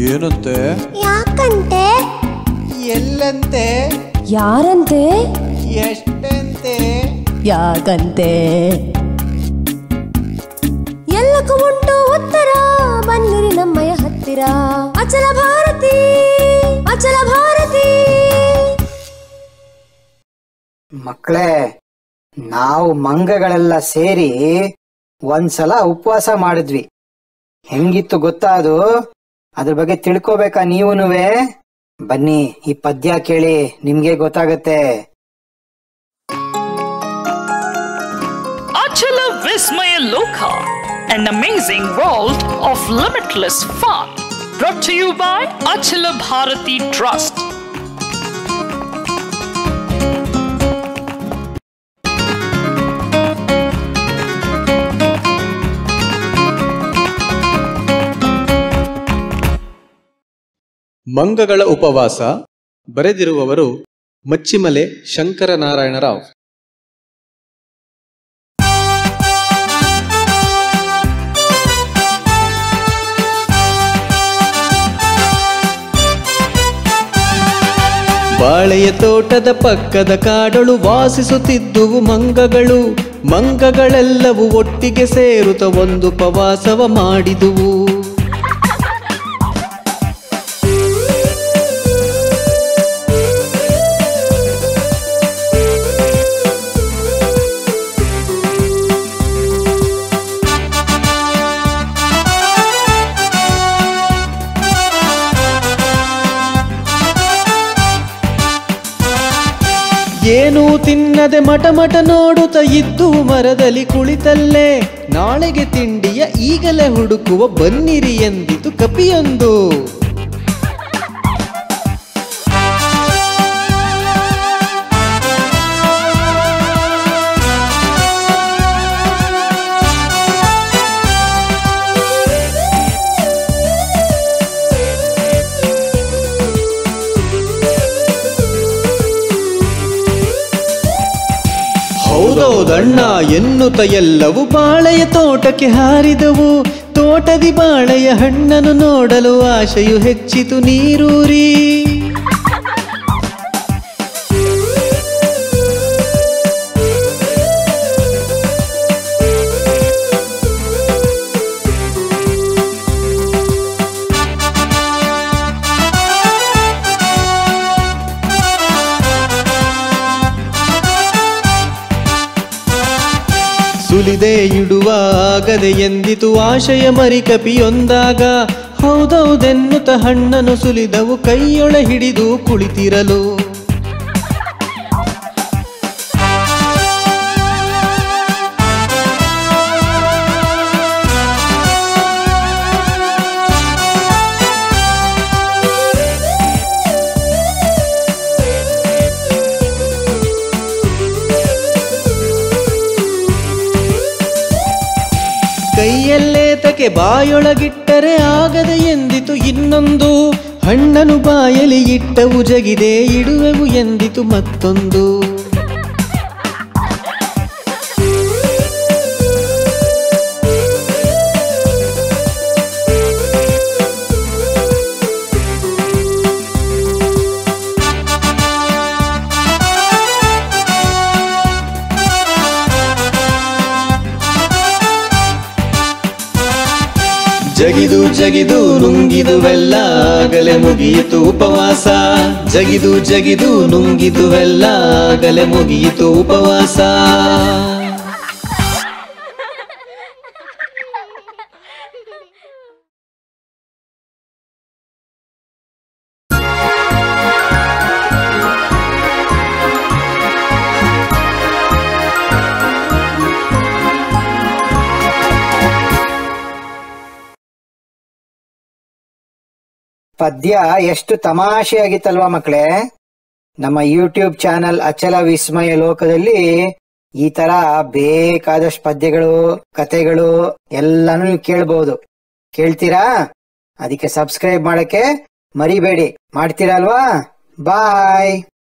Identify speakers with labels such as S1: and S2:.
S1: ಏನಂತೆ
S2: ಯಾಕಂತೆ
S1: ಎಲ್ಲಂತೆ
S3: ಯಾರಂತೆ
S1: ಎಷ್ಟಂತೆ
S3: ಯಾಕಂತೆ ಎಲ್ಲಕ್ಕೂ ಉಂಟು ಉತ್ತರ ಬನ್ನಿರಿ ನಮ್ಮಯ ಹತ್ತಿರ ಅಚಲ ಭಾರತಿ ಅಚಲ ಭಾರತಿ
S4: ಮಕ್ಕಳೇ ನಾವು ಮಂಗಗಳೆಲ್ಲ ಸೇರಿ ಒಂದ್ಸಲ ಉಪವಾಸ ಮಾಡಿದ್ವಿ ಹೆಂಗಿತ್ತು ಗೊತ್ತಾ ಅದು ಅದ್ರ ಬಗ್ಗೆ ತಿಳ್ಕೋಬೇಕಾ ನೀವುನುವೆ ಬನ್ನಿ ಈ ಪದ್ಯ ಕೇಳಿ ನಿಮ್ಗೆ ಗೊತ್ತಾಗತ್ತೆ
S5: Achala Vismaya Loka, an amazing world of limitless fun. Brought to you by Achala Bharati Trust.
S1: ಮಂಗಗಳ ಉಪವಾಸ ಬರೆದಿರುವವರು ಮಚ್ಚಿಮಲೆ ಶಂಕರನಾರಾಯಣರಾವ್ ಬಾಳೆಯ ತೋಟದ ಪಕ್ಕದ ಕಾಡಳು ವಾಸಿಸುತ್ತಿದ್ದುವು ಮಂಗಗಳು ಮಂಗಗಳೆಲ್ಲವೂ ಒಟ್ಟಿಗೆ ಸೇರುತ್ತ ಒಂದು ಉಪವಾಸವ ಮಾಡಿದುವು ಏನೂ ತಿನ್ನದೆ ಮಟ ಮಟ ನೋಡುತ್ತ ಇದ್ದು ಮರದಲ್ಲಿ ಕುಳಿತಲ್ಲೇ ನಾಳೆಗೆ ತಿಂಡಿಯ ಈಗಲೇ ಹುಡುಕುವ ಬನ್ನಿರಿ ಎಂದಿತು ಕಪಿಯೊಂದು ಹೌದೌದಣ್ಣ ಎನ್ನುತ್ತ ಎಲ್ಲವೂ ಬಾಳೆಯ ತೋಟಕ್ಕೆ ಹಾರಿದವು ತೋಟದಿ ಬಾಳೆಯ ಹಣ್ಣನ್ನು ನೋಡಲು ಆಶೆಯು ಹೆಚ್ಚಿತು ನೀರೂರಿ ಸುಲಿದೆ ಇಡುವ ಆಗದೆ ಎಂದಿತು ಆಶಯ ಮರಿ ಕಪಿಯೊಂದಾಗ ಹೌದೌದೆನ್ನುತ್ತ ಹಣ್ಣನ್ನು ಸುಲಿದವು ಕೈಯೊಳೆ ಹಿಡಿದು ಕುಳಿತಿರಲು ಕೈಯಲ್ಲೇ ತಕೆ ಬಾಯೊಳಗಿಟ್ಟರೆ ಆಗದೆ ಎಂದಿತು ಇನ್ನೊಂದು ಹಣ್ಣನು ಬಾಯಲಿ ಇಟ್ಟವು ಜಗಿದೆ ಇಡುವೆವು ಎಂದಿತು ಮತ್ತೊಂದು ಜಗಿದು ಜಗಿದು ನುಂಗಿದುವೆಲ್ಲ ಆಗಲೇ ಮುಗಿಯಿತು ಉಪವಾಸ ಜಗಿದು ಜಗಿದು ನುಂಗಿದುವೆಲ್ಲ ಆಗಲೇ ಮುಗಿಯಿತು ಉಪವಾಸ
S4: ಪದ್ಯ ಎಷ್ಟು ತಮಾಷೆಯಾಗಿತ್ತಲ್ವಾ ಮಕ್ಕಳೇ ನಮ್ಮ ಯೂಟ್ಯೂಬ್ ಚಾನಲ್ ಅಚಲ ವಿಸ್ಮಯ ಲೋಕದಲ್ಲಿ ಈ ತರ ಬೇಕಾದಷ್ಟು ಪದ್ಯಗಳು ಕತೆಗಳು ಎಲ್ಲಾನು ನೀವು ಕೇಳ್ಬಹುದು ಕೇಳ್ತೀರಾ ಅದಕ್ಕೆ ಸಬ್ಸ್ಕ್ರೈಬ್ ಮಾಡಕ್ಕೆ ಮರಿಬೇಡಿ ಮಾಡ್ತೀರಾ ಅಲ್ವಾ ಬಾಯ್